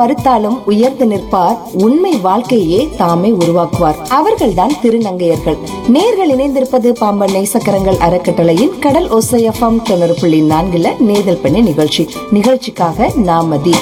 மறுத்தாலும் உயர்ந்து நிற்பார் உண்மை வாழ்க்கையே தாமே உருவாக்குவார் அவர்கள்தான் திருநங்கையர்கள் நேர்கள் இணைந்திருப்பது பாம்பன் நேசக்கரங்கள் அறக்கட்டளையின் கடல் ஒசையஃபம் தொண்ணூறு புள்ளி நான்குல நேதல் பண்ணி நிகழ்ச்சி நிகழ்ச்சிக்காக நாமதி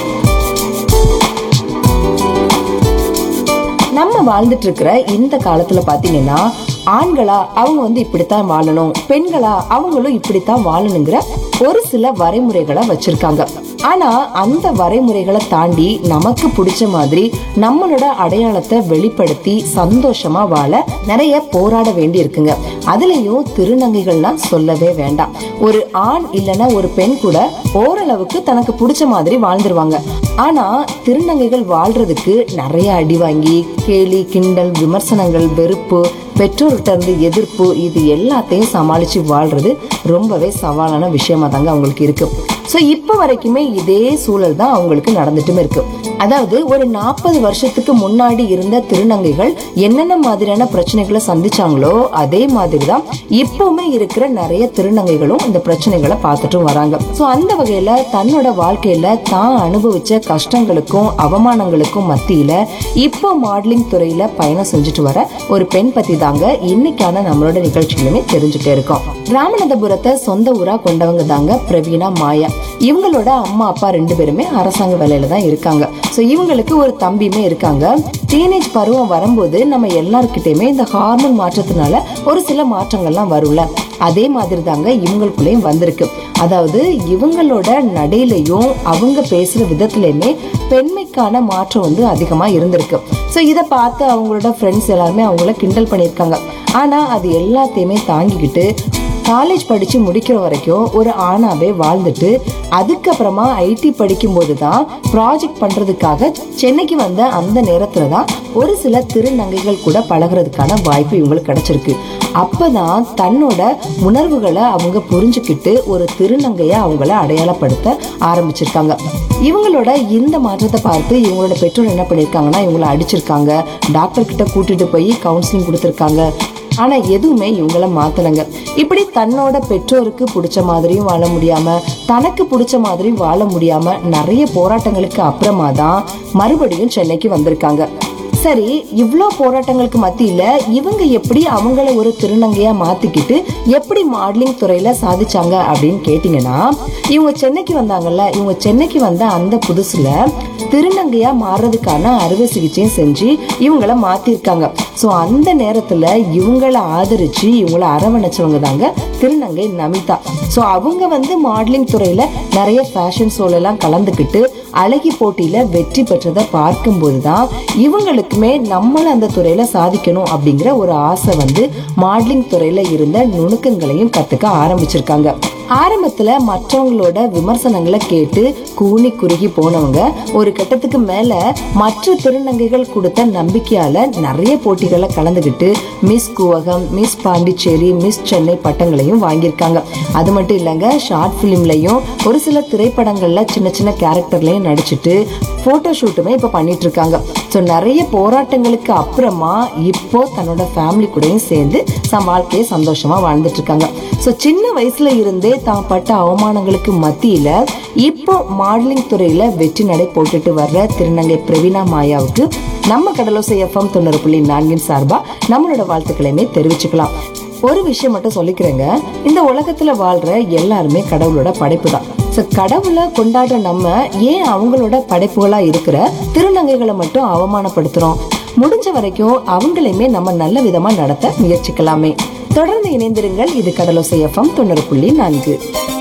நம்ம வாழ்ந்துட்டு இருக்கிற இந்த காலத்துல பாத்தீங்கன்னா ஆண்களா அவங்க வந்து இப்படித்தான் வாழணும் பெண்களா அவங்களும் இப்படித்தான் வாழணுங்கிற ஒரு சில வரைமுறைகளை வச்சிருக்காங்க ஆனா அந்த வரைமுறைகளை தாண்டி நமக்கு பிடிச்ச மாதிரி நம்மளோட அடையாளத்தை வெளிப்படுத்தி சந்தோஷமா வாழ நிறைய போராட வேண்டி இருக்குங்க அதுலயும் திருநங்கைகள்லாம் சொல்லவே வேண்டாம் ஒரு ஆண் இல்லைன்னா ஒரு பெண் கூட ஓரளவுக்கு தனக்கு பிடிச்ச மாதிரி வாழ்ந்துருவாங்க ஆனா திருநங்கைகள் வாழ்றதுக்கு நிறைய அடி வாங்கி கேலி கிண்டல் விமர்சனங்கள் வெறுப்பு பெற்றோர்கிட்ட இருந்து எதிர்ப்பு இது எல்லாத்தையும் சமாளிச்சு வாழ்றது ரொம்பவே சவாலான விஷயமா தாங்க அவங்களுக்கு இருக்கு ஸோ இப்போ வரைக்குமே இதே சூழல் தான் அவங்களுக்கு நடந்துட்டும் இருக்கு அதாவது ஒரு நாற்பது வருஷத்துக்கு முன்னாடி இருந்த திருநங்கைகள் என்னென்ன மாதிரியான பிரச்சனைகளை சந்திச்சாங்களோ அதே மாதிரி தான் இப்பவுமே இருக்கிற நிறைய திருநங்கைகளும் இந்த பிரச்சனைகளை பார்த்துட்டும் வராங்க ஸோ அந்த வகையில தன்னோட வாழ்க்கையில தான் அனுபவிச்ச கஷ்டங்களுக்கும் அவமானங்களுக்கும் மத்தியில இப்போ மாடலிங் துறையில பயணம் செஞ்சுட்டு வர ஒரு பெண் பத்தி தாங்க இன்னைக்கான நம்மளோட நிகழ்ச்சியிலுமே தெரிஞ்சுட்டே இருக்கோம் ராமநாதபுரத்தை சொந்த ஊரா கொண்டவங்க தாங்க பிரவீனா மாயா இவங்களோட அம்மா அப்பா ரெண்டு பேருமே அரசாங்க வேலையில தான் இருக்காங்க ஸோ இவங்களுக்கு ஒரு தம்பியுமே இருக்காங்க டீனேஜ் பருவம் வரும்போது நம்ம எல்லார்கிட்டயுமே இந்த ஹார்மோன் மாற்றத்தினால ஒரு சில மாற்றங்கள்லாம் வரும்ல அதே மாதிரி தாங்க இவங்களுக்குள்ளேயும் வந்திருக்கு அதாவது இவங்களோட நடையிலையும் அவங்க பேசுற விதத்திலயுமே பெண்மைக்கான மாற்றம் வந்து அதிகமா இருந்திருக்கு ஸோ இதை பார்த்து அவங்களோட ஃப்ரெண்ட்ஸ் எல்லாருமே அவங்கள கிண்டல் பண்ணியிருக்காங்க ஆனா அது எல்லாத்தையுமே தாங்கிக்கிட்டு காலேஜ் படிச்சு முடிக்கிற வரைக்கும் ஒரு ஆணாவே வாழ்ந்துட்டு அதுக்கப்புறமா ஐடி படிக்கும்போது தான் ப்ராஜெக்ட் பண்றதுக்காக சென்னைக்கு வந்த அந்த நேரத்துல தான் ஒரு சில திருநங்கைகள் கூட பழகுறதுக்கான வாய்ப்பு இவங்களுக்கு கிடைச்சிருக்கு அப்பதான் தன்னோட உணர்வுகளை அவங்க புரிஞ்சுக்கிட்டு ஒரு திருநங்கையா அவங்கள அடையாளப்படுத்த ஆரம்பிச்சிருக்காங்க இவங்களோட இந்த மாற்றத்தை பார்த்து இவங்களோட பெற்றோர் என்ன பண்ணிருக்காங்கன்னா இவங்கள அடிச்சிருக்காங்க டாக்டர் கிட்ட கூட்டிட்டு போய் கவுன்சிலிங் கொடுத்துருக்காங்க ஆனா எதுவுமே இவங்கள மாத்தலங்க இப்படி தன்னோட பெற்றோருக்கு பிடிச்ச மாதிரியும் வாழ முடியாம தனக்கு பிடிச்ச மாதிரியும் வாழ முடியாம நிறைய போராட்டங்களுக்கு அப்புறமா தான் மறுபடியும் சென்னைக்கு வந்திருக்காங்க சரி இவ்ளோ போராட்டங்களுக்கு மத்தியில இவங்க எப்படி அவங்கள ஒரு திருநங்கையா மாத்திக்கிட்டு எப்படி மாடலிங் துறையில சாதிச்சாங்க அப்படின்னு கேட்டீங்கன்னா இவங்க சென்னைக்கு வந்தாங்கல்ல இவங்க சென்னைக்கு வந்த அந்த புதுசுல திருநங்கையா மாறுறதுக்கான அறுவை சிகிச்சையும் செஞ்சு இவங்கள மாத்திருக்காங்க ஸோ அந்த நேரத்துல இவங்கள ஆதரிச்சு இவங்கள அரவணைச்சவங்க தாங்க திருநங்கை நமிதா ஸோ அவங்க வந்து மாடலிங் துறையில நிறைய ஃபேஷன் ஷோல எல்லாம் கலந்துக்கிட்டு அழகி போட்டியில வெற்றி பெற்றதை பார்க்கும்போது தான் இவங்களுக்குமே நம்மள அந்த துறையில சாதிக்கணும் அப்படிங்கிற ஒரு ஆசை வந்து மாடலிங் துறையில இருந்த நுணுக்கங்களையும் கத்துக்க ஆரம்பிச்சிருக்காங்க ஆரம்பத்துல மற்றவங்களோட விமர்சனங்களை கேட்டு கூனி குறுகி போனவங்க ஒரு கட்டத்துக்கு மேல மற்ற திருநங்கைகள் கொடுத்த நம்பிக்கையால நிறைய போட்டிகளை கலந்துக்கிட்டு miss Koovagam miss Pondicherry miss Chennai பட்டங்களையும் வாங்கியிருக்காங்க அது மட்டும் இல்லைங்க ஷார்ட் பிலிம்லயும் ஒரு சில திரைப்படங்கள்ல சின்ன சின்ன கேரக்டர்லயும் நடிச்சிட்டு போட்டோ ஷூட்டுமே இப்ப பண்ணிட்டு இருக்காங்க ஸோ நிறைய போராட்டங்களுக்கு அப்புறமா இப்போ தன்னோட ஃபேமிலி கூடயும் சேர்ந்து சம் வாழ்க்கையை சந்தோஷமா வாழ்ந்துட்டு இருக்காங்க ஸோ சின்ன வயசுல இருந்தே தான் பட்ட அவமானங்களுக்கு மத்தியில இப்போ மாடலிங் துறையில வெற்றி நடை போட்டுட்டு வர்ற திருநங்கை பிரவீனா மாயாவுக்கு நம்ம கடலோசை எஃப்எம் தொண்ணூறு புள்ளி நான்கின் சார்பா நம்மளோட வாழ்த்துக்களையுமே தெரிவிச்சுக்கலாம் ஒரு விஷயம் மட்டும் சொல்லிக்கிறேங்க இந்த உலகத்துல வாழ்ற எல்லாருமே கடவுளோட படைப்பு தான் ஸோ கடவுளை கொண்டாடுற நம்ம ஏன் அவங்களோட படைப்புகளா இருக்கிற திருநங்கைகளை மட்டும் அவமானப்படுத்துறோம் முடிஞ்ச வரைக்கும் அவங்களையுமே நம்ம நல்ல விதமா நடத்த முயற்சிக்கலாமே தொடர்ந்து இணைந்திருங்கள் இது கடலோசை எஃப்எம் தொண்ணூறு புள்ளி நான்கு